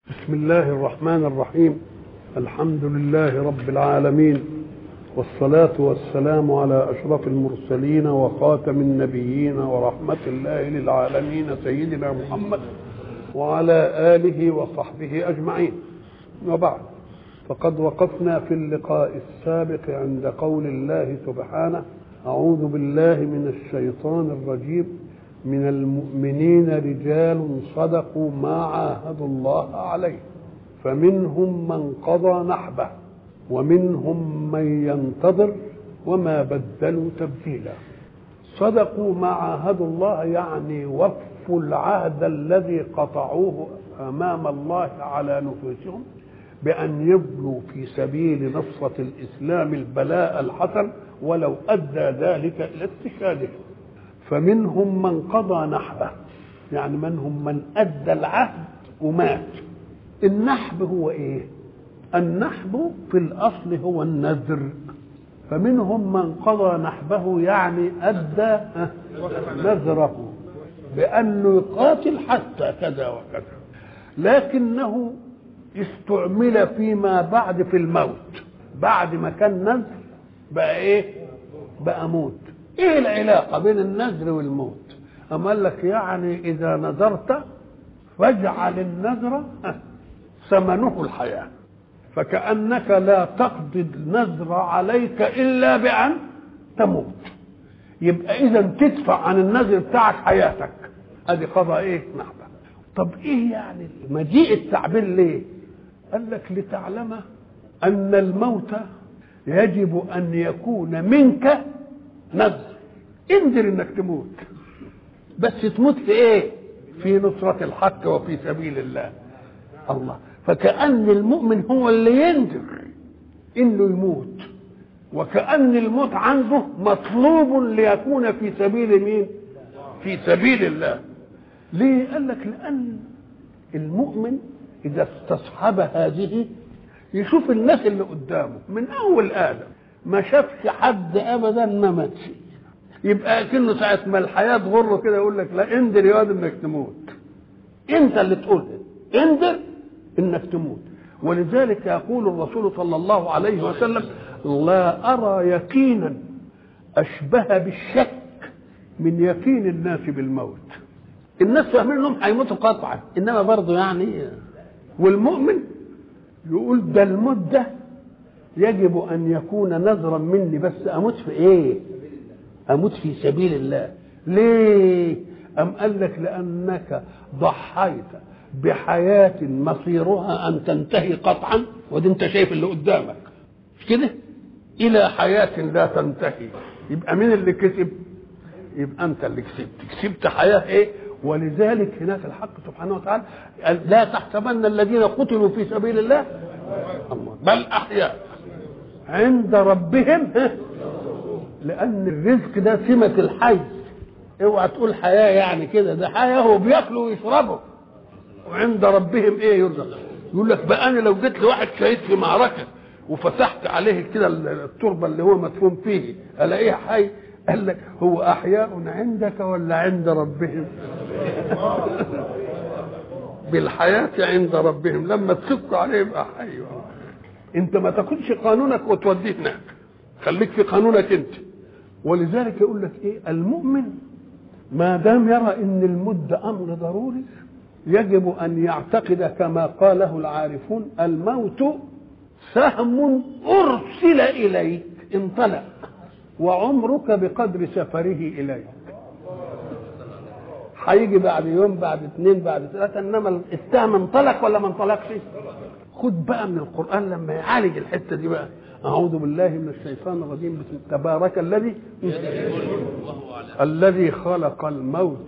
بسم الله الرحمن الرحيم الحمد لله رب العالمين والصلاة والسلام على أشرف المرسلين وخاتم النبيين ورحمة الله للعالمين سيدنا محمد وعلى آله وصحبه أجمعين وبعد فقد وقفنا في اللقاء السابق عند قول الله سبحانه أعوذ بالله من الشيطان الرجيم من المؤمنين رجال صدقوا ما عاهدوا الله عليه فمنهم من قضى نحبه ومنهم من ينتظر وما بدلوا تبديلا صدقوا ما عاهدوا الله يعني وفوا العهد الذي قطعوه امام الله على نفوسهم بان يبلوا في سبيل نصره الاسلام البلاء الحسن ولو ادى ذلك الى استشهادهم فمنهم من قضى نحبه يعني منهم من ادى العهد ومات النحب هو ايه النحب في الاصل هو النذر فمنهم من قضى نحبه يعني ادى نذره بانه يقاتل حتى كذا وكذا لكنه استعمل فيما بعد في الموت بعد ما كان نذر بقى ايه بقى موت ايه العلاقة بين النذر والموت أم قال لك يعني إذا نذرت فاجعل النذر ثمنه الحياة فكأنك لا تقضي النذر عليك إلا بأن تموت يبقى إذا تدفع عن النذر بتاعك حياتك أدي قضاء إيه نحبة طب إيه يعني مجيء التعبير ليه قال لك لتعلم أن الموت يجب أن يكون منك نذر انذر انك تموت بس تموت في ايه في نصرة الحق وفي سبيل الله الله فكأن المؤمن هو اللي ينذر انه يموت وكأن الموت عنده مطلوب ليكون في سبيل مين في سبيل الله ليه قال لك لأن المؤمن إذا استصحب هذه يشوف الناس اللي قدامه من أول آدم ما شافش حد ابدا ما ماتش يبقى كأنه ساعة ما الحياة تغره كده يقول لك لا انذر يا واد انك تموت انت اللي تقول انذر انك تموت ولذلك يقول الرسول صلى الله عليه وسلم لا ارى يقينا اشبه بالشك من يقين الناس بالموت الناس فاهمين انهم هيموتوا قطعا انما برضه يعني والمؤمن يقول ده الموت ده يجب ان يكون نذرا مني بس اموت في ايه اموت في سبيل الله ليه ام قال لك لانك ضحيت بحياه مصيرها ان تنتهي قطعا ودي انت شايف اللي قدامك مش كده الى حياه لا تنتهي يبقى مين اللي كسب يبقى انت اللي كسبت كسبت حياه ايه ولذلك هناك الحق سبحانه وتعالى لا تحسبن الذين قتلوا في سبيل الله الله بل احياء عند ربهم لان الرزق ده سمة الحي اوعى تقول حياة يعني كده ده حياة هو بياكلوا ويشربوا وعند ربهم ايه يرزق يقول لك بقى انا لو جيت لواحد شهيد في معركة وفتحت عليه كده التربة اللي هو مدفون فيه الاقيه حي قال لك هو احياء عندك ولا عند ربهم بالحياة عند ربهم لما تشق عليه يبقى حي انت ما تاخدش قانونك وتوديه هناك خليك في قانونك انت ولذلك يقول لك ايه المؤمن ما دام يرى ان المد امر ضروري يجب ان يعتقد كما قاله العارفون الموت سهم ارسل اليك انطلق وعمرك بقدر سفره اليك هيجي بعد يوم بعد اثنين بعد ثلاثه انما السهم انطلق ولا ما انطلقش خد بقى من القرآن لما يعالج الحتة دي بقى أعوذ بالله من الشيطان الرجيم بسم تبارك الذي الذي خلق الموت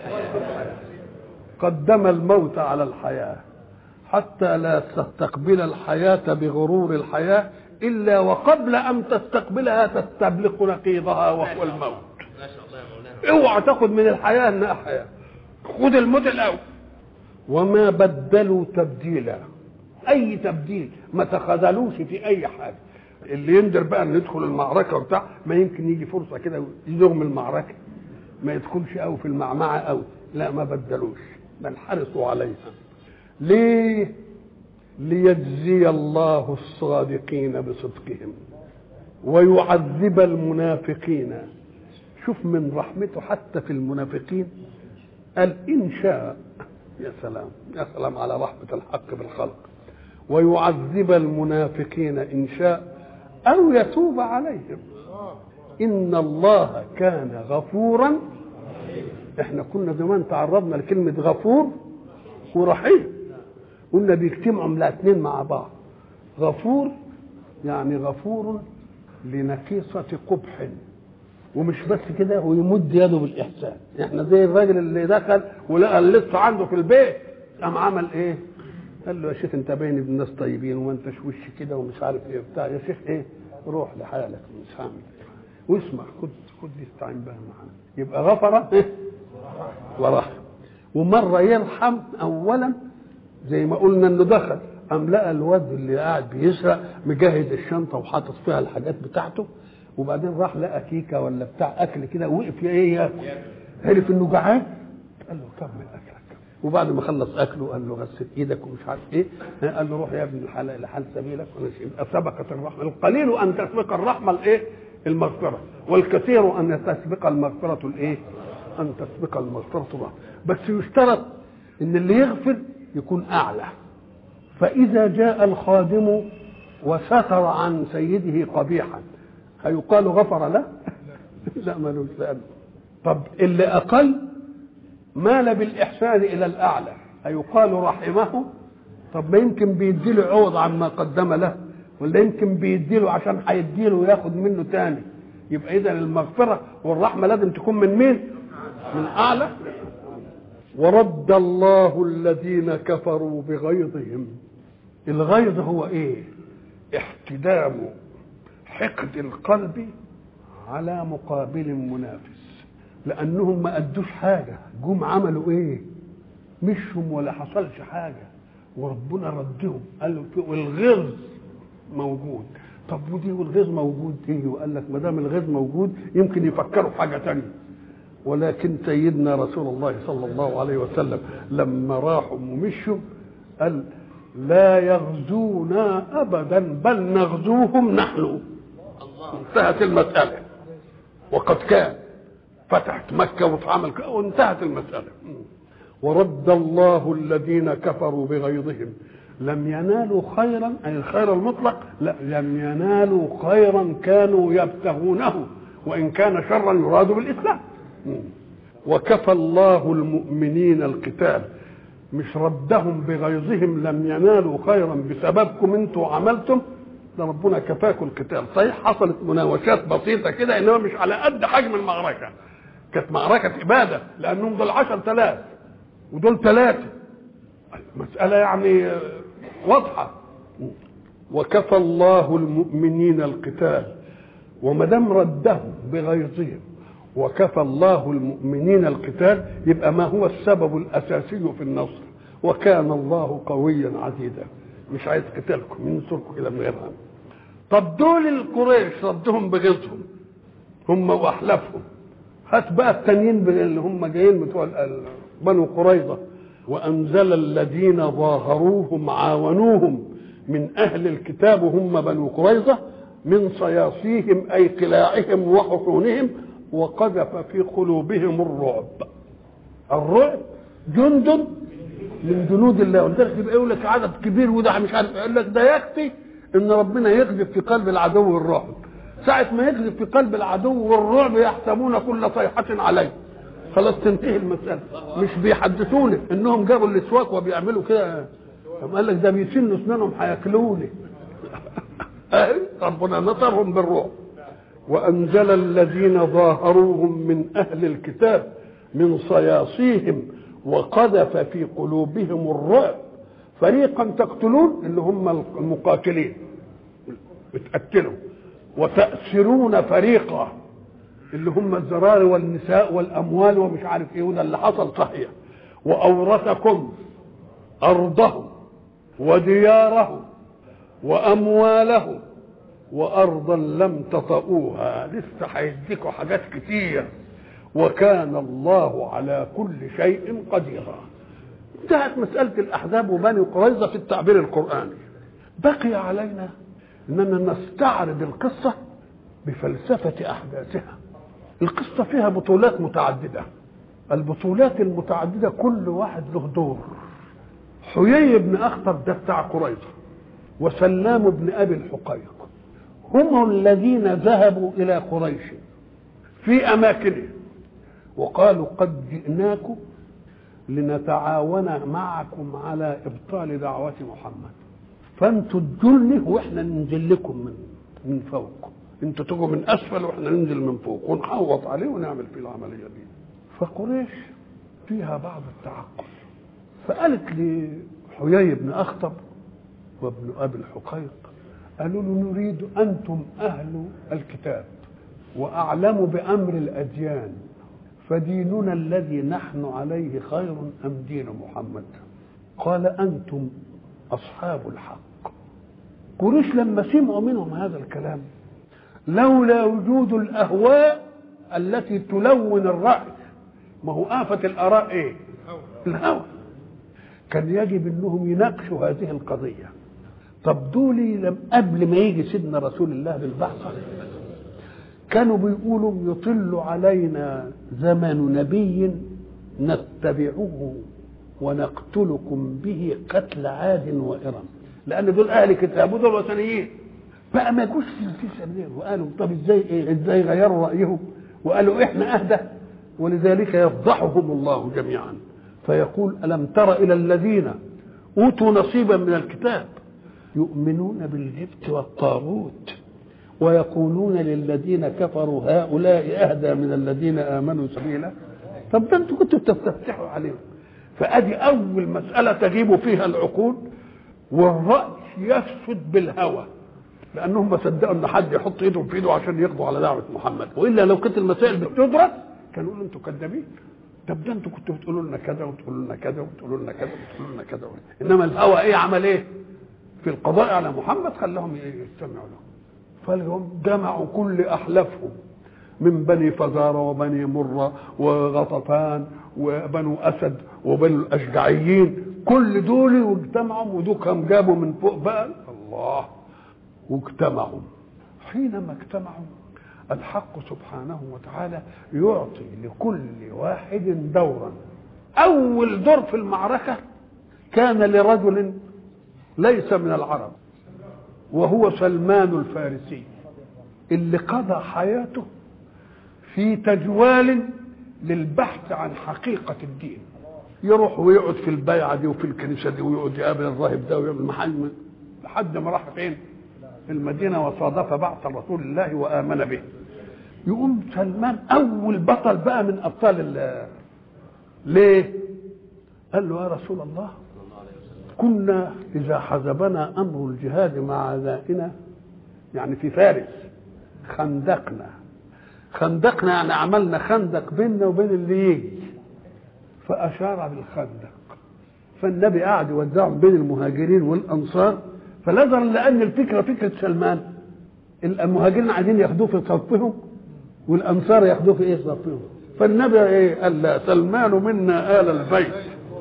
قدم الموت على الحياة حتى لا تستقبل الحياة بغرور الحياة إلا وقبل أن تستقبلها تستبلق نقيضها وهو الموت اوعى تاخد من الحياة انها حياة خد الموت الأول وما بدلوا تبديلا اي تبديل ما تخاذلوش في اي حاجه اللي يندر بقى ان يدخل المعركه وبتاع ما يمكن يجي فرصه كده يزغم المعركه ما يدخلش قوي في المعمعه قوي لا ما بدلوش بل حرصوا عليها ليه ليجزي الله الصادقين بصدقهم ويعذب المنافقين شوف من رحمته حتى في المنافقين قال إن شاء يا سلام يا سلام على رحمة الحق بالخلق ويعذب المنافقين إن شاء أو يتوب عليهم إن الله كان غفورا احنا كنا زمان تعرضنا لكلمة غفور ورحيم قلنا بيجتمعوا الاثنين مع بعض غفور يعني غفور لنكيصة قبح ومش بس كده ويمد يده بالإحسان احنا زي الراجل اللي دخل ولقى اللص عنده في البيت قام عمل ايه قال له يا شيخ انت باين ابن ناس طيبين وما انتش وش كده ومش عارف ايه بتاع يا شيخ ايه روح لحالك مش هعمل واسمع خد خد دي استعين بها معانا يبقى غفر ايه ورحم ومره يرحم اولا زي ما قلنا انه دخل قام لقى الواد اللي قاعد بيسرق مجهز الشنطه وحاطط فيها الحاجات بتاعته وبعدين راح لقى كيكه ولا بتاع اكل كده وقف ايه ياكل عرف انه جعان قال له كمل اكلك وبعد ما خلص اكله قال له غسل ايدك ومش عارف ايه قال له روح يا ابن الحلال لحال سبيلك يبقى سبقت الرحمه القليل ان تسبق الرحمه الايه المغفره والكثير ان تسبق المغفره الايه ان تسبق المغفره الرحمه بس يشترط ان اللي يغفر يكون اعلى فاذا جاء الخادم وستر عن سيده قبيحا هيقال غفر له لا ملوش لأنه طب اللي أقل مال بالإحسان إلى الأعلى هيقال رحمه طب ما يمكن بيديله عوض عما قدم له ولا يمكن بيديله عشان هيديله وياخد منه تاني يبقى إذا المغفرة والرحمة لازم تكون من مين؟ من أعلى ورد الله الذين كفروا بغيظهم الغيظ هو إيه؟ احتدام حقد القلب على مقابل منافس لانهم ما ادوش حاجه جم عملوا ايه مشهم ولا حصلش حاجه وربنا ردهم قال له والغيظ موجود طب ودي والغيظ موجود ايه وقال لك ما دام الغيظ موجود يمكن يفكروا في حاجه ثانيه ولكن سيدنا رسول الله صلى الله عليه وسلم لما راحوا ومشوا قال لا يغزونا ابدا بل نغزوهم نحن انتهت المسألة وقد كان فتحت مكة واتعمل وانتهت المسألة ورد الله الذين كفروا بغيظهم لم ينالوا خيرا أي الخير المطلق لا لم ينالوا خيرا كانوا يبتغونه وإن كان شرا يراد بالإسلام وكفى الله المؤمنين القتال مش ردهم بغيظهم لم ينالوا خيرا بسببكم انتوا عملتم ده ربنا كفاكم القتال صحيح حصلت مناوشات بسيطه كده انما مش على قد حجم المعركه كانت معركه اباده لانهم دول 10000 ودول ثلاثه مساله يعني واضحه وكفى الله المؤمنين القتال وما دام ردهم بغيظهم وكفى الله المؤمنين القتال يبقى ما هو السبب الاساسي في النصر وكان الله قويا عزيزا مش عايز قتالكم ينصركم كده من غير هم طب دول القريش ردهم بغيظهم هم واحلافهم هات بقى التانيين اللي هم جايين بتوع بنو قريظه وانزل الذين ظاهروهم عاونوهم من اهل الكتاب هم بنو قريظه من صياصيهم اي قلاعهم وحصونهم وقذف في قلوبهم الرعب الرعب جند من جنود الله ولذلك يبقى يقول لك عدد كبير وده مش عارف يقول لك ده يكفي ان ربنا يقذف في قلب العدو الرعب ساعة ما يقذف في قلب العدو الرعب يحسبون كل صيحة عليه خلاص تنتهي المسألة مش بيحدثوني انهم جابوا الاسواق وبيعملوا كده قال لك ده بيسنوا اسنانهم هياكلوني ربنا نصرهم بالرعب وانزل الذين ظاهروهم من اهل الكتاب من صياصيهم وقذف في قلوبهم الرعب فريقا تقتلون اللي هم المقاتلين بتقتلوا وتأسرون فريقا اللي هم الزرار والنساء والأموال ومش عارف ايه وده اللي حصل صحيح وأورثكم أرضهم وديارهم وأموالهم وأرضا لم تطئوها لسه هيديكوا حاجات كتير وكان الله على كل شيء قديرا انتهت مسألة الأحزاب وبني قريظة في التعبير القرآني بقي علينا أننا نستعرض القصة بفلسفة أحداثها القصة فيها بطولات متعددة البطولات المتعددة كل واحد له دور حيي بن أخطب ده بتاع قريظة وسلام بن أبي الحقيق هم الذين ذهبوا إلى قريش في أماكنهم وقالوا قد جئناكم لنتعاون معكم على ابطال دعوه محمد فانتوا تدلني واحنا ننزل لكم من من فوق انتوا تجوا من اسفل واحنا ننزل من فوق ونحوط عليه ونعمل فيه العمليه دي فقريش فيها بعض التعقل فقالت لحيي بن اخطب وابن ابي الحقيق قالوا له نريد انتم اهل الكتاب واعلم بامر الاديان فديننا الذي نحن عليه خير ام دين محمد قال انتم اصحاب الحق قريش لما سمعوا منهم هذا الكلام لولا وجود الاهواء التي تلون الراي ما هو آفة الآراء إيه؟ الهوى كان يجب أنهم يناقشوا هذه القضية طب دولي لم قبل ما يجي سيدنا رسول الله بالبحث كانوا بيقولوا يطل علينا زمن نبي نتبعه ونقتلكم به قتل عاد وإرم لأن دول أهل كتاب ودول وثنيين بقى ما يجوش في سبيل وقالوا طب ازاي ايه ازاي غيروا رأيهم وقالوا احنا أهدى ولذلك يفضحهم الله جميعا فيقول ألم تر إلى الذين أوتوا نصيبا من الكتاب يؤمنون بالجبت والطاغوت ويقولون للذين كفروا هؤلاء اهدى من الذين امنوا سبيلا طب ده انتوا كنتوا بتستفتحوا عليهم فادي اول مساله تغيب فيها العقول والراي يفسد بالهوى لانهم ما صدقوا ان حد يحط ايدهم في ايده عشان يقضوا على دعوه محمد والا لو كانت المسائل بتدرس كانوا يقولوا انتوا كذابين طب ده انتوا كنتوا بتقولوا لنا كذا وتقولوا لنا كذا وتقولوا لنا كذا وتقولوا لنا كذا انما الهوى ايه عمل ايه؟ في القضاء على محمد خلاهم يستمعوا له فاليوم جمعوا كل احلافهم من بني فزارة وبني مرة وغطفان وبنو أسد وبنو الأشجعيين كل دول واجتمعوا ودوكهم جابوا من فوق بقى الله واجتمعوا حينما اجتمعوا الحق سبحانه وتعالى يعطي لكل واحد دورا أول دور في المعركة كان لرجل ليس من العرب وهو سلمان الفارسي اللي قضى حياته في تجوال للبحث عن حقيقة الدين يروح ويقعد في البيعة دي وفي الكنيسة دي ويقعد يقابل الراهب ده ويعمل محل لحد ما راح فين؟ المدينة وصادف بعث رسول الله وآمن به يقوم سلمان أول بطل بقى من أبطال الله ليه؟ قال له يا رسول الله كنا إذا حزبنا أمر الجهاد مع أعدائنا يعني في فارس خندقنا خندقنا يعني عملنا خندق بيننا وبين اللي يجي فأشار بالخندق فالنبي قعد يوزعهم بين المهاجرين والأنصار فنظرا لأن الفكرة فكرة سلمان المهاجرين عايزين ياخدوه في صفهم والأنصار ياخدوه في إيه صفهم فالنبي إيه قال لا سلمان منا آل البيت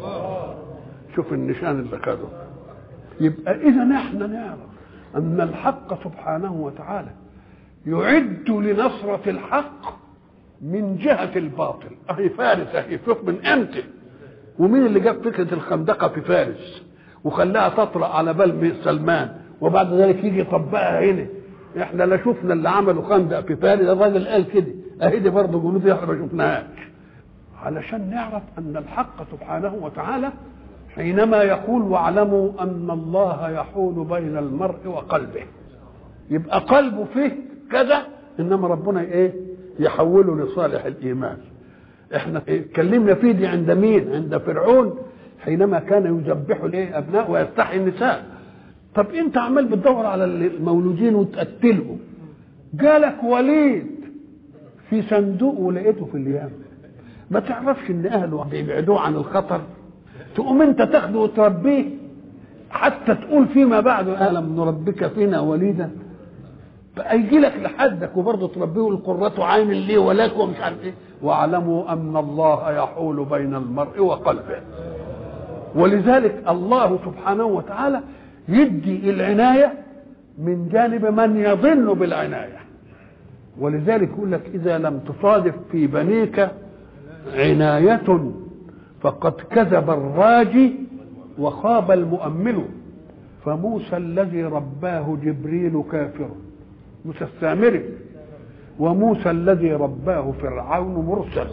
شوف النشان اللي خده يبقى اذا احنا نعرف ان الحق سبحانه وتعالى يعد لنصرة الحق من جهة الباطل اهي فارس اهي فوق من امتى ومين اللي جاب فكرة الخندقة في فارس وخلاها تطرأ على بال سلمان وبعد ذلك يجي يطبقها هنا احنا لا شفنا اللي عملوا خندق في فارس الراجل قال كده اهي دي برضه جنود احنا ما شفناهاش علشان نعرف ان الحق سبحانه وتعالى حينما يقول واعلموا ان الله يحول بين المرء وقلبه يبقى قلبه فيه كذا انما ربنا ايه يحوله لصالح الايمان احنا اتكلمنا فيه دي عند مين عند فرعون حينما كان يذبح الايه ابناء ويستحي النساء طب انت عمال بتدور على المولودين وتقتلهم جالك وليد في صندوق ولقيته في اليم ما تعرفش ان اهله بيبعدوه عن الخطر تقوم انت تاخده وتربيه حتى تقول فيما بعد الم نربك فينا وليدا بقى يجي لك لحدك وبرضه تربيه القرة عين لي ولك ومش عارف ايه واعلموا ان الله يحول بين المرء وقلبه ولذلك الله سبحانه وتعالى يدي العناية من جانب من يظن بالعناية ولذلك يقول لك إذا لم تصادف في بنيك عناية فقد كذب الراجي وخاب المؤمل فموسى الذي رباه جبريل كافر موسى السامري وموسى الذي رباه فرعون مرسل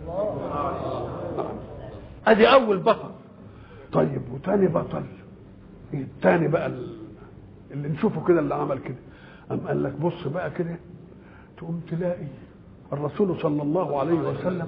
ادي اول بطل طيب وتاني بطل التاني بقى اللي نشوفه كده اللي عمل كده قام قال لك بص بقى كده تقوم تلاقي الرسول صلى الله عليه وسلم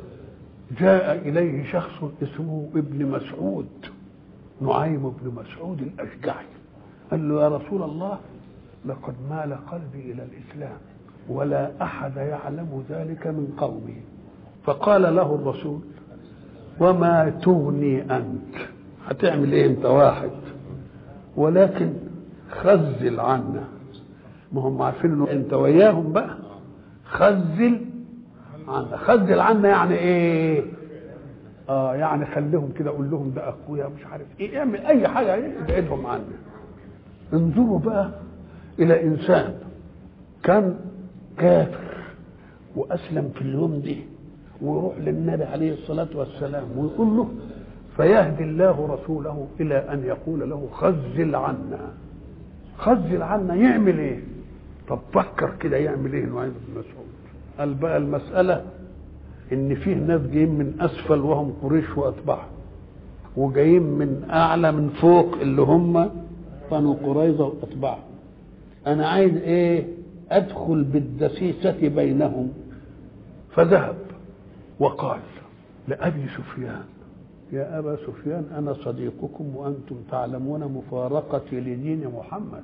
جاء اليه شخص اسمه ابن مسعود نعيم بن مسعود الاشجعي قال له يا رسول الله لقد مال قلبي الى الاسلام ولا احد يعلم ذلك من قومي فقال له الرسول وما تغني انت هتعمل ايه انت واحد ولكن خزل عنا ما هم عارفين انه انت وياهم بقى خزل عنا خزل عنا يعني ايه اه يعني خليهم كده قول لهم ده اخويا مش عارف ايه اعمل اي حاجه ابعدهم عنا انظروا بقى الى انسان كان كافر واسلم في اليوم دي ويروح للنبي عليه الصلاه والسلام ويقول له فيهدي الله رسوله الى ان يقول له خزل عنا خزل عنا يعمل ايه طب فكر كده يعمل ايه نعيم بن مسعود قال بقى المساله ان فيه ناس جايين من اسفل وهم قريش واتباعهم وجايين من اعلى من فوق اللي هم بنو قريظه واتباعهم انا عايز ايه ادخل بالدسيسه بينهم فذهب وقال لابي سفيان يا ابا سفيان انا صديقكم وانتم تعلمون مفارقتي لدين محمد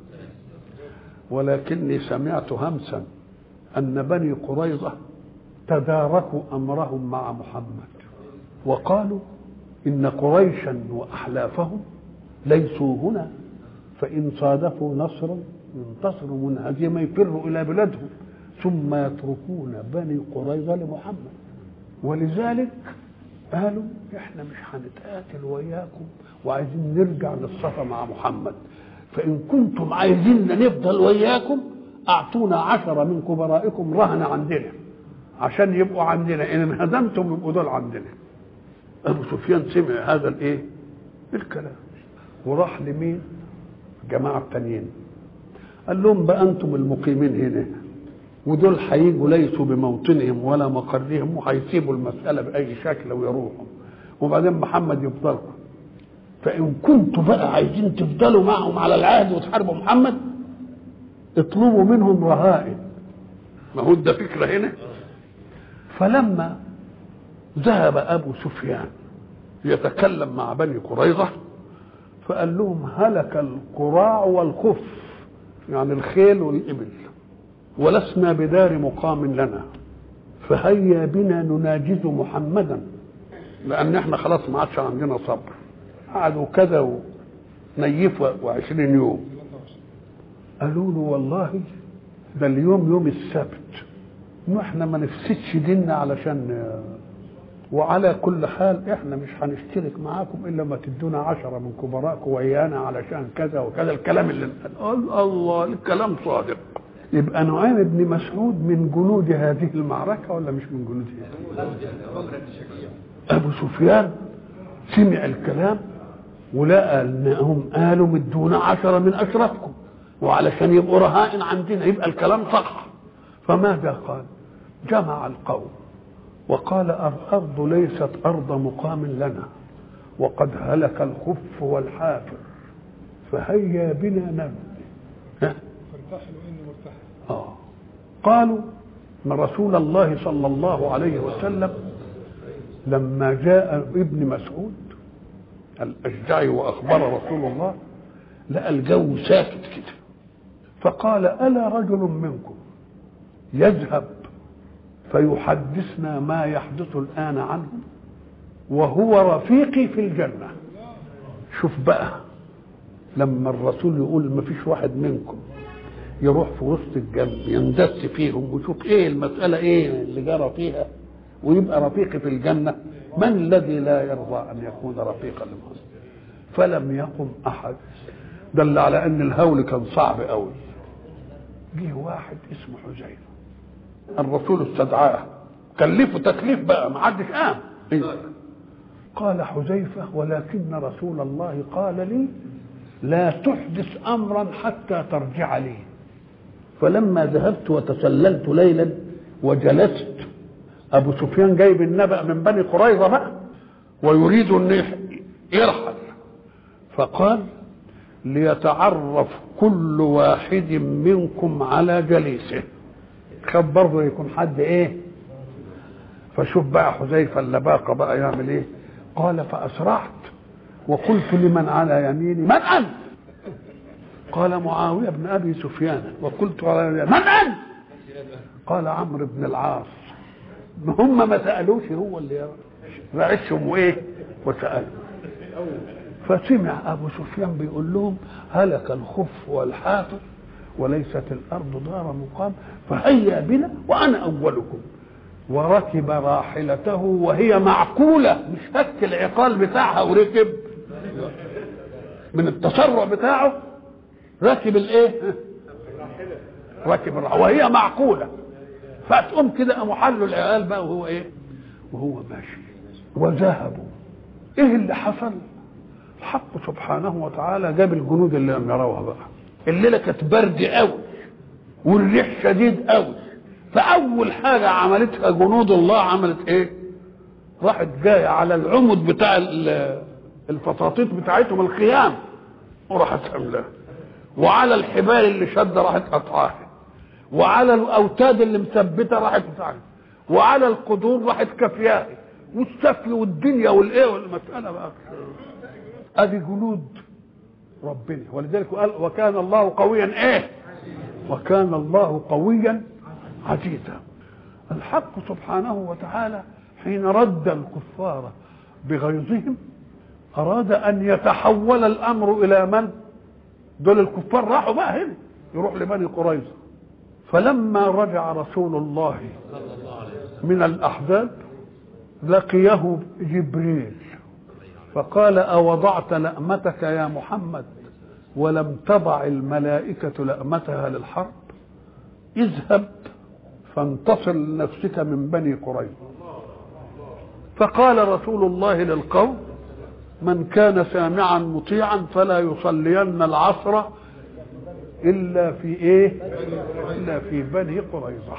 ولكني سمعت همسا ان بني قريظه تداركوا امرهم مع محمد وقالوا ان قريشا واحلافهم ليسوا هنا فان صادفوا نصرا ينتصروا من هزيمه يفروا الى بلادهم ثم يتركون بني قريظه لمحمد ولذلك قالوا احنا مش هنتقاتل وياكم وعايزين نرجع للصفا مع محمد فان كنتم عايزيننا نفضل وياكم اعطونا عشرة من كبرائكم رهن عندنا عشان يبقوا عندنا ان انهزمتم يبقوا دول عندنا ابو سفيان سمع هذا الايه الكلام وراح لمين الجماعه التانيين قال لهم بقى انتم المقيمين هنا ودول هيجوا ليسوا بموطنهم ولا مقرهم وهيسيبوا المساله باي شكل ويروحوا وبعدين محمد يفضلكم فان كنتوا بقى عايزين تفضلوا معهم على العهد وتحاربوا محمد اطلبوا منهم رهائن ما هو ده فكره هنا فلما ذهب ابو سفيان يتكلم مع بني قريظه فقال لهم هلك القراع والخف يعني الخيل والابل ولسنا بدار مقام لنا فهيا بنا نناجز محمدا لان احنا خلاص ما عادش عندنا صبر قعدوا كذا ونيفوا وعشرين يوم قالوا له والله ده اليوم يوم السبت ما احنا ما نفسدش ديننا علشان وعلى كل حال احنا مش هنشترك معاكم الا ما تدونا عشرة من كبرائكم ويانا علشان كذا وكذا الكلام اللي قال الله الكلام صادق يبقى نعيم بن مسعود من جنود هذه المعركة ولا مش من جنودها أبو سفيان سمع الكلام ولقى انهم قالوا مدونا عشرة من اشرافكم وعلشان يبقوا رهائن عندنا يبقى الكلام صح فماذا قال جمع القوم وقال الارض ليست ارض مقام لنا وقد هلك الخف والحافر فهيا بنا نبني فارتحلوا اني مرتحل آه. قالوا ان رسول الله صلى الله عليه وسلم لما جاء ابن مسعود الاشجعي واخبر رسول الله لقى الجو ساكت كده فقال الا رجل منكم يذهب فيحدثنا ما يحدث الان عنه وهو رفيقي في الجنه شوف بقى لما الرسول يقول ما فيش واحد منكم يروح في وسط الجنب يندس فيهم ويشوف ايه المسألة ايه اللي جرى فيها ويبقى رفيقي في الجنة من الذي لا يرضى أن يكون رفيقا للمسلم فلم يقم احد دل على ان الهول كان صعب قوي جه واحد اسمه حذيفه الرسول استدعاه كلفه تكليف بقى ما حدش قام قال حذيفه ولكن رسول الله قال لي لا تحدث امرا حتى ترجع لي فلما ذهبت وتسللت ليلا وجلست ابو سفيان جايب النبأ من بني قريظه بقى ويريد ان يرحل فقال ليتعرف كل واحد منكم على جليسه خد برضه يكون حد ايه فشوف بقى حذيفه اللباقه بقى يعمل ايه قال فاسرعت وقلت لمن على يميني من انت قال معاويه بن ابي سفيان وقلت على يميني من انت قال عمرو بن العاص هم ما سالوش هو اللي رعشهم وايه وسالوا فسمع ابو سفيان بيقول لهم هلك الخف والحافر وليست الارض دار مقام فهيا بنا وانا اولكم وركب راحلته وهي معقوله مش فك العقال بتاعها وركب من التسرع بتاعه ركب الايه ركب الراحلة وهي معقوله فتقوم كده قاموا حلوا العقال بقى وهو ايه وهو ماشي وذهبوا ايه اللي حصل الحق سبحانه وتعالى جاب الجنود اللي لم يروها بقى الليله كانت برد قوي والريح شديد قوي فاول حاجه عملتها جنود الله عملت ايه راحت جايه على العمد بتاع الفطاطيط بتاعتهم الخيام وراحت حملها وعلى الحبال اللي شده راحت قطعاها وعلى الاوتاد اللي مثبته راحت بتاعها وعلى القدور راحت كفياها والسفل والدنيا والايه والمساله بقى ادي جنود ربنا ولذلك قال وكان الله قويا ايه وكان الله قويا عزيزا الحق سبحانه وتعالى حين رد الكفار بغيظهم اراد ان يتحول الامر الى من دول الكفار راحوا بقى هنا يروح لبني قريظه فلما رجع رسول الله من الاحزاب لقيه جبريل فقال أوضعت لأمتك يا محمد ولم تضع الملائكة لأمتها للحرب اذهب فانتصر لنفسك من بني قريظة فقال رسول الله للقوم من كان سامعا مطيعا فلا يصلين العصر إلا في إيه إلا في بني قريظة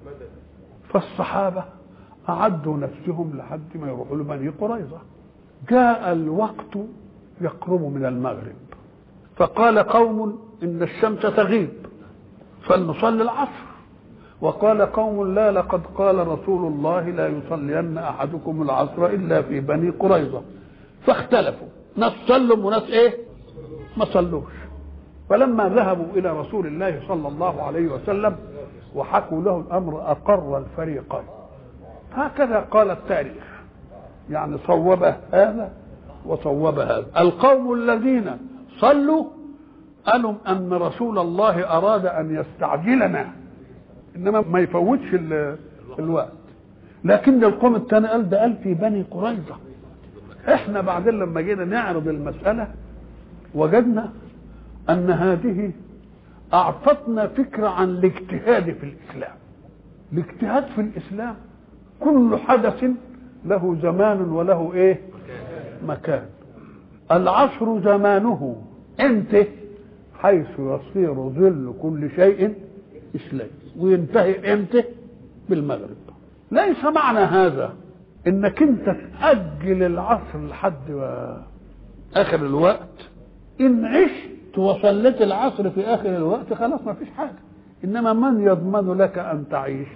فالصحابة أعدوا نفسهم لحد ما يروحوا لبني قريظة جاء الوقت يقرب من المغرب فقال قوم ان الشمس تغيب فلنصلي العصر وقال قوم لا لقد قال رسول الله لا يصلين احدكم العصر الا في بني قريظه فاختلفوا ناس صلوا وناس ايه ما صلوش فلما ذهبوا الى رسول الله صلى الله عليه وسلم وحكوا له الامر اقر الفريقين هكذا قال التاريخ يعني صوب هذا وصوب هذا القوم الذين صلوا قالوا ان رسول الله اراد ان يستعجلنا انما ما يفوتش الوقت لكن القوم الثاني قال ده قال في بني قريظه احنا بعدين لما جينا نعرض المساله وجدنا ان هذه اعطتنا فكره عن الاجتهاد في الاسلام الاجتهاد في الاسلام كل حدث له زمان وله ايه مكان العصر زمانه امتى حيث يصير ظل كل شيء اسلام وينتهي امتى بالمغرب ليس معنى هذا انك انت تاجل العصر لحد اخر الوقت ان عشت وصليت العصر في اخر الوقت خلاص ما فيش حاجه انما من يضمن لك ان تعيش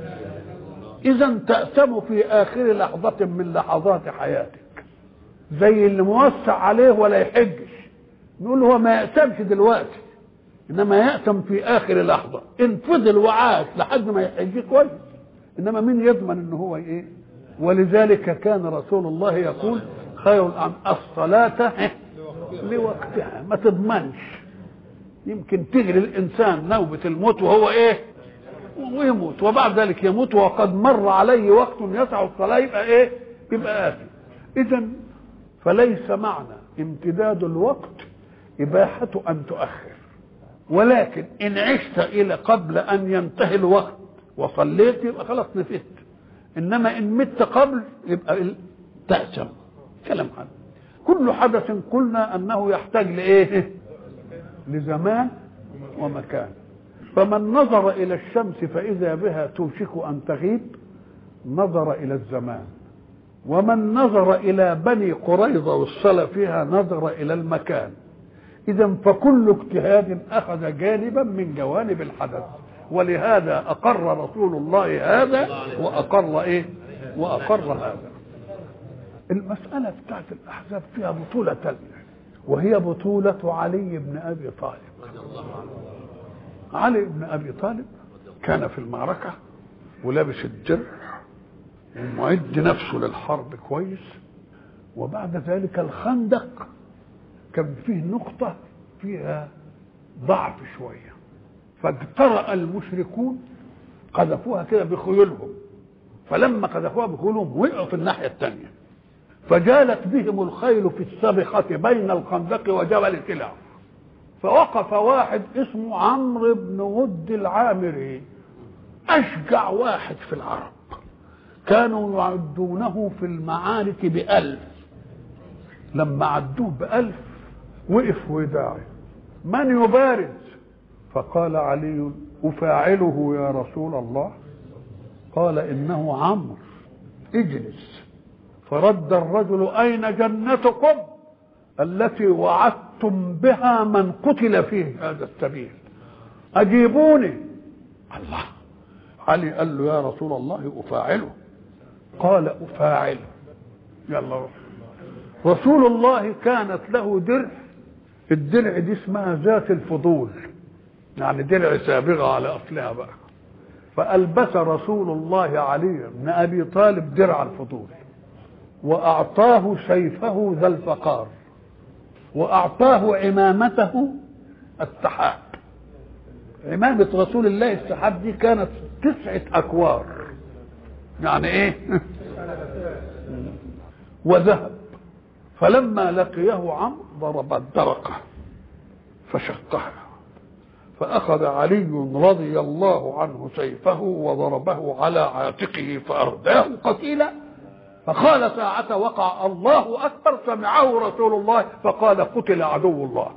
اذا تأتم في اخر لحظة من لحظات حياتك زي اللي موسع عليه ولا يحجش نقول هو ما يأتمش دلوقتي انما يأتم في اخر لحظة ان فضل وعاش لحد ما يحج كويس انما مين يضمن ان هو ايه ولذلك كان رسول الله يقول خير الأعمال الصلاة لوقتها ما تضمنش يمكن تجري الانسان نوبة الموت وهو ايه ويموت وبعد ذلك يموت وقد مر عليه وقت يسع الصلاة يبقى ايه يبقى آثم اذا فليس معنى امتداد الوقت إباحة أن تؤخر ولكن إن عشت إلى قبل أن ينتهي الوقت وصليت يبقى خلاص نسيت إنما إن مت قبل يبقى تأسم كلام هذا كل حدث قلنا أنه يحتاج لإيه لزمان ومكان فمن نظر إلى الشمس فإذا بها توشك أن تغيب نظر إلى الزمان ومن نظر إلى بني قريظة والصلاة فيها نظر إلى المكان إذا فكل اجتهاد أخذ جانبا من جوانب الحدث ولهذا أقر رسول الله هذا وأقر إيه وأقر هذا المسألة بتاعت الأحزاب فيها بطولة تانية وهي بطولة علي بن أبي طالب علي بن أبي طالب كان في المعركة ولابس الدرع ومعد نفسه للحرب كويس وبعد ذلك الخندق كان فيه نقطة فيها ضعف شوية فاجترأ المشركون قذفوها كده بخيولهم فلما قذفوها بخيولهم وقعوا في الناحية الثانية فجالت بهم الخيل في السبخة بين الخندق وجبل سلع فوقف واحد اسمه عمرو بن ود العامري أشجع واحد في العرب كانوا يعدونه في المعارك بألف لما عدوه بألف وقف وداعي من يبارز فقال علي أفاعله يا رسول الله قال إنه عمرو اجلس فرد الرجل أين جنتكم التي وعدتم بها من قتل فيه هذا السبيل أجيبوني الله علي قال له يا رسول الله أفاعله قال أفاعله يلا روح رسول الله كانت له درع الدرع دي اسمها ذات الفضول يعني درع سابغة على أصلها بقى فألبس رسول الله علي بن أبي طالب درع الفضول وأعطاه سيفه ذا الفقار وأعطاه عمامته السحاب عمامة رسول الله السحاب دي كانت تسعة أكوار يعني إيه وذهب فلما لقيه عمرو ضرب الدرقة فشقها فأخذ علي رضي الله عنه سيفه وضربه على عاتقه فأرداه قتيلا فقال ساعة وقع الله أكبر سمعه رسول الله فقال قتل عدو الله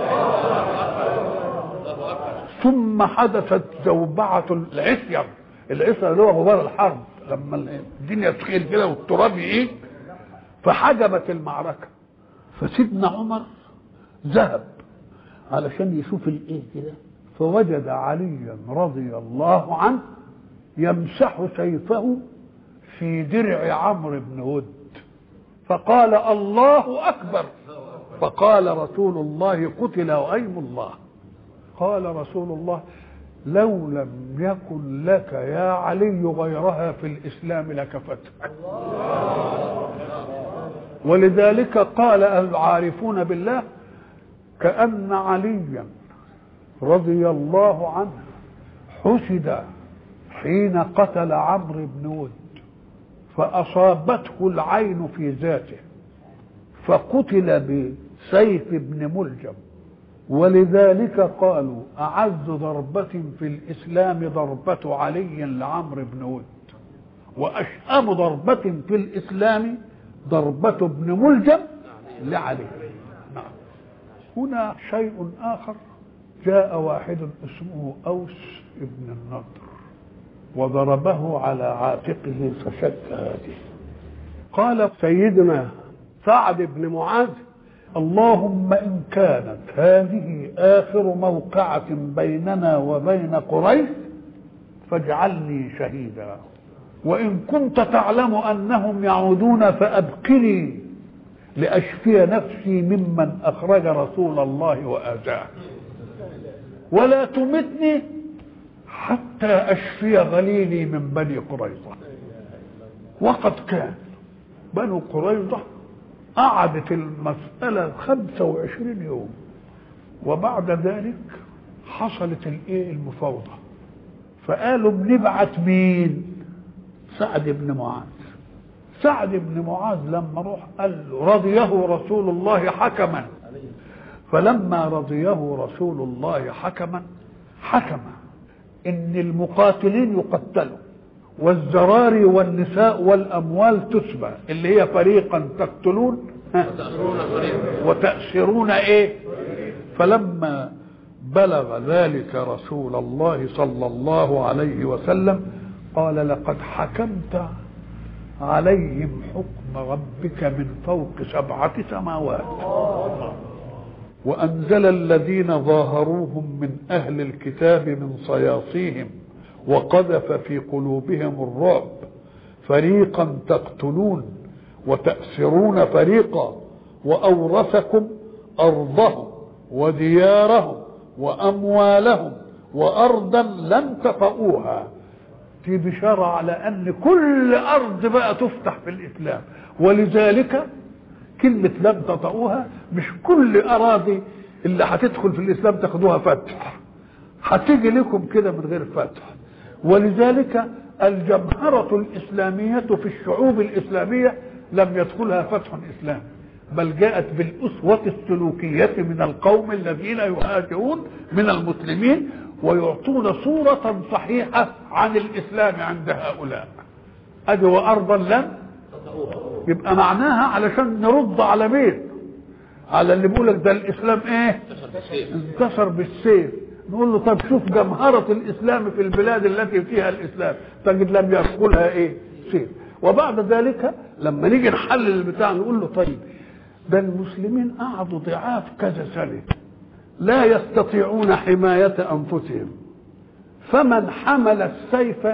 ثم حدثت زوبعة العصير العصير اللي هو غبار الحرب لما الدنيا تخيل كده والتراب ايه فحجبت المعركة فسيدنا عمر ذهب علشان يشوف الايه كده فوجد عليا رضي الله عنه يمسح سيفه في درع عمرو بن ود فقال الله اكبر فقال رسول الله قتل وايم الله قال رسول الله لو لم يكن لك يا علي غيرها في الاسلام لكفتك ولذلك قال العارفون بالله كأن عليا رضي الله عنه حسد حين قتل عمرو بن ود فأصابته العين في ذاته فقتل بسيف بن ملجم ولذلك قالوا أعز ضربة في الإسلام ضربة علي لعمرو بن ود وأشأم ضربة في الإسلام ضربة ابن ملجم لعلي نعم هنا شيء آخر جاء واحد اسمه أوس ابن النضر وضربه على عاتقه فشك هذه قال سيدنا سعد بن معاذ اللهم إن كانت هذه آخر موقعة بيننا وبين قريش فاجعلني شهيدا وإن كنت تعلم أنهم يعودون فأبقني لأشفي نفسي ممن أخرج رسول الله وآذاه ولا تمتني حتى أشفي غليلي من بني قريظة وقد كان بنو قريظة قعدت المسألة خمسة وعشرين يوم وبعد ذلك حصلت الايه المفاوضة فقالوا بنبعت مين سعد بن معاذ سعد بن معاذ لما روح قال له رضيه رسول الله حكما فلما رضيه رسول الله حكما حكم ان المقاتلين يقتلوا والزراري والنساء والاموال تسبى اللي هي فريقا تقتلون ها، وتأسرون ايه فلما بلغ ذلك رسول الله صلى الله عليه وسلم قال لقد حكمت عليهم حكم ربك من فوق سبعة سماوات وأنزل الذين ظاهروهم من أهل الكتاب من صياصيهم وقذف في قلوبهم الرعب فريقا تقتلون وتأسرون فريقا وأورثكم أرضهم وديارهم وأموالهم وأرضا لم تطئوها في بشارة على أن كل أرض بقى تفتح في الإسلام ولذلك كلمة لم تطئوها مش كل أراضي اللي هتدخل في الإسلام تاخدوها فتح هتيجي لكم كده من غير فتح ولذلك الجمهرة الإسلامية في الشعوب الإسلامية لم يدخلها فتح إسلامي بل جاءت بالأسوة السلوكية من القوم الذين يهاجرون من المسلمين ويعطون صورة صحيحة عن الإسلام عند هؤلاء أدي وأرضا لم يبقى معناها علشان نرد على مين على اللي بيقول لك ده الإسلام إيه انتصر بالسيف نقول له طب شوف جمهرة الإسلام في البلاد التي فيها الإسلام تجد لم يدخلها إيه سيف وبعد ذلك لما نيجي نحلل البتاع نقول له طيب ده المسلمين قعدوا ضعاف كذا سنة لا يستطيعون حماية أنفسهم فمن حمل السيف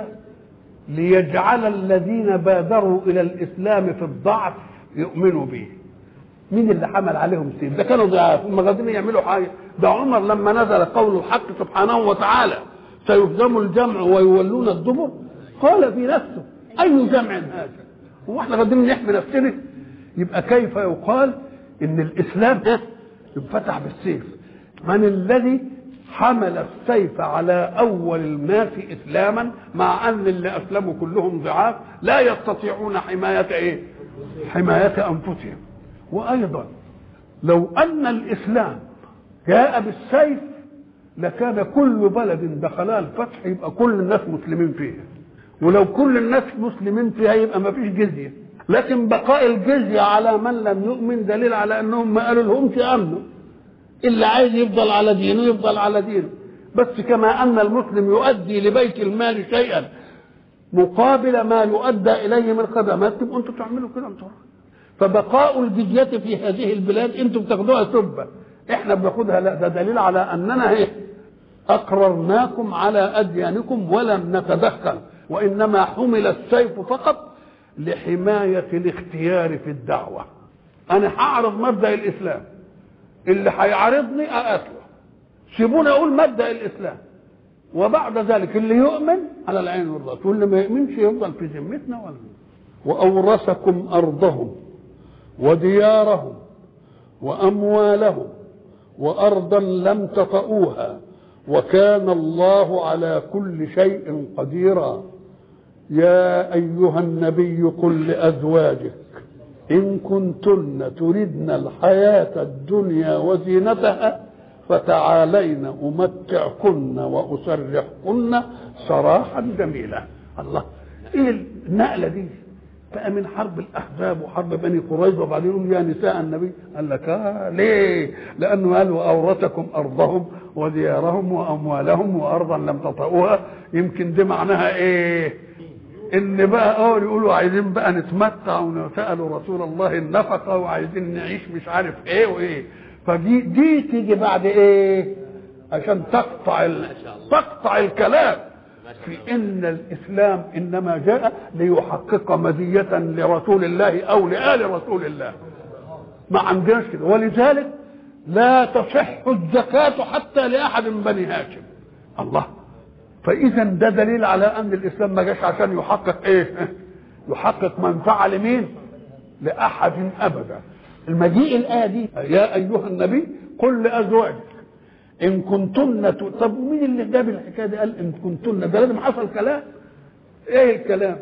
ليجعل الذين بادروا إلى الإسلام في الضعف يؤمنوا به مين اللي حمل عليهم سيف ده كانوا ضعاف هم قادرين يعملوا حاجة ده عمر لما نزل قول الحق سبحانه وتعالى سيهزم الجمع ويولون الدبر قال في نفسه أي جمع هذا هو احنا قادرين نحمي نفسنا يبقى كيف يقال ان الاسلام ده انفتح بالسيف من الذي حمل السيف على اول الناس اسلاما مع ان اللي اسلموا كلهم ضعاف لا يستطيعون حمايه ايه حمايه انفسهم وايضا لو ان الاسلام جاء بالسيف لكان كل بلد دخلها الفتح يبقى كل الناس مسلمين فيها ولو كل الناس مسلمين فيها يبقى ما فيش جزيه لكن بقاء الجزية على من لم يؤمن دليل على انهم ما قالوا لهمش امنوا اللي عايز يفضل على دينه يفضل على دينه بس كما ان المسلم يؤدي لبيت المال شيئا مقابل ما يؤدى اليه من خدمات تبقوا انتم تعملوا كده انتم فبقاء الجزية في هذه البلاد انتم بتاخدوها سبة احنا بناخدها لا ده دليل على اننا ايه اقررناكم على اديانكم ولم نتدخل وانما حمل السيف فقط لحماية الاختيار في الدعوة أنا هعرض مبدأ الإسلام اللي هيعارضني أقتله سيبوني أقول مبدأ الإسلام وبعد ذلك اللي يؤمن على العين والرأس واللي ما يؤمنش يفضل في ذمتنا ولا وأورثكم أرضهم وديارهم وأموالهم وأرضا لم تطئوها وكان الله على كل شيء قديرا يا أيها النبي قل لأزواجك إن كنتن تردن الحياة الدنيا وزينتها فتعالين أمتعكن وأسرحكن سراحا جميلا الله إيه النقلة دي بقى من حرب الأحزاب وحرب بني قريظة وبعدين يقول يا نساء النبي قال لك آه ليه لأنه قال وأورثكم أرضهم وديارهم وأموالهم وأرضا لم تطئوها يمكن دي معناها إيه ان بقى اه يقولوا عايزين بقى نتمتع وسالوا رسول الله النفقه وعايزين نعيش مش عارف ايه وايه فدي دي تيجي بعد ايه عشان تقطع ال... تقطع الكلام في ان الاسلام انما جاء ليحقق مزيه لرسول الله او لال رسول الله ما عندناش كده ولذلك لا تصح الزكاه حتى لاحد من بني هاشم الله فاذا ده دليل على ان الاسلام ما جاش عشان يحقق ايه يحقق منفعه لمين لاحد ابدا المجيء الايه دي يا ايها النبي قل لازواجك ان كنتن ت... طب مين اللي جاب الحكايه دي قال ان كنتن ده لازم حصل كلام ايه الكلام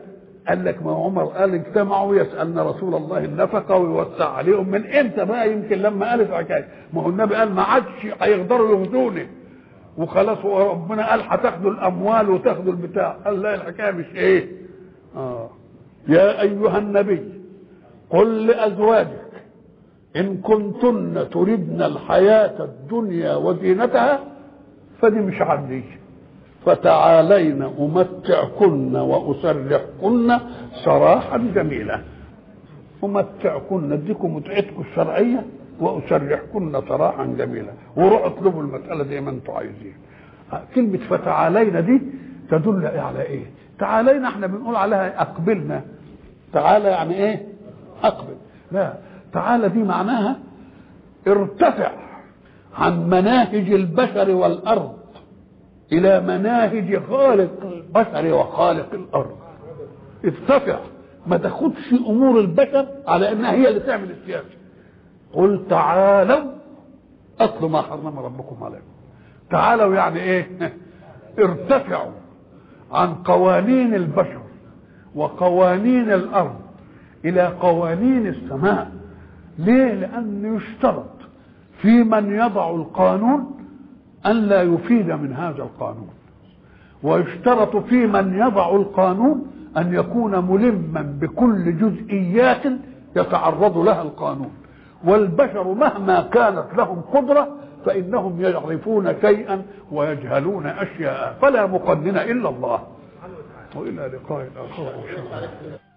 قال لك ما عمر قال اجتمعوا يسالن رسول الله النفقه ويوسع عليهم من امتى بقى يمكن لما قالت حكايه ما هو النبي قال ما عادش هيقدروا يغزوني وخلاص ربنا قال هتاخدوا الاموال وتاخدوا البتاع قال لا الحكايه مش ايه اه يا ايها النبي قل لازواجك ان كنتن تردن الحياه الدنيا وزينتها فدي مش عندي فتعالين امتعكن واسرحكن سراحا جميلا امتعكن اديكم متعتكم الشرعيه واسرحكن سراحا جميلا وروحوا اطلبوا المساله زي ما انتم عايزين كلمه فتعالينا دي تدل على ايه تعالينا احنا بنقول عليها اقبلنا تعالى يعني ايه اقبل لا تعالى دي معناها ارتفع عن مناهج البشر والارض الى مناهج خالق البشر وخالق الارض ارتفع ما تاخدش امور البشر على انها هي اللي تعمل السياسه قل تعالوا اتلوا ما حرم ربكم عليكم تعالوا يعني ايه ارتفعوا عن قوانين البشر وقوانين الارض الى قوانين السماء ليه لان يشترط في من يضع القانون ان لا يفيد من هذا القانون ويشترط في من يضع القانون ان يكون ملما بكل جزئيات يتعرض لها القانون والبشر مهما كانت لهم قدره فانهم يعرفون شيئا ويجهلون اشياء فلا مقنن الا الله والى لقاء اخر ان شاء الله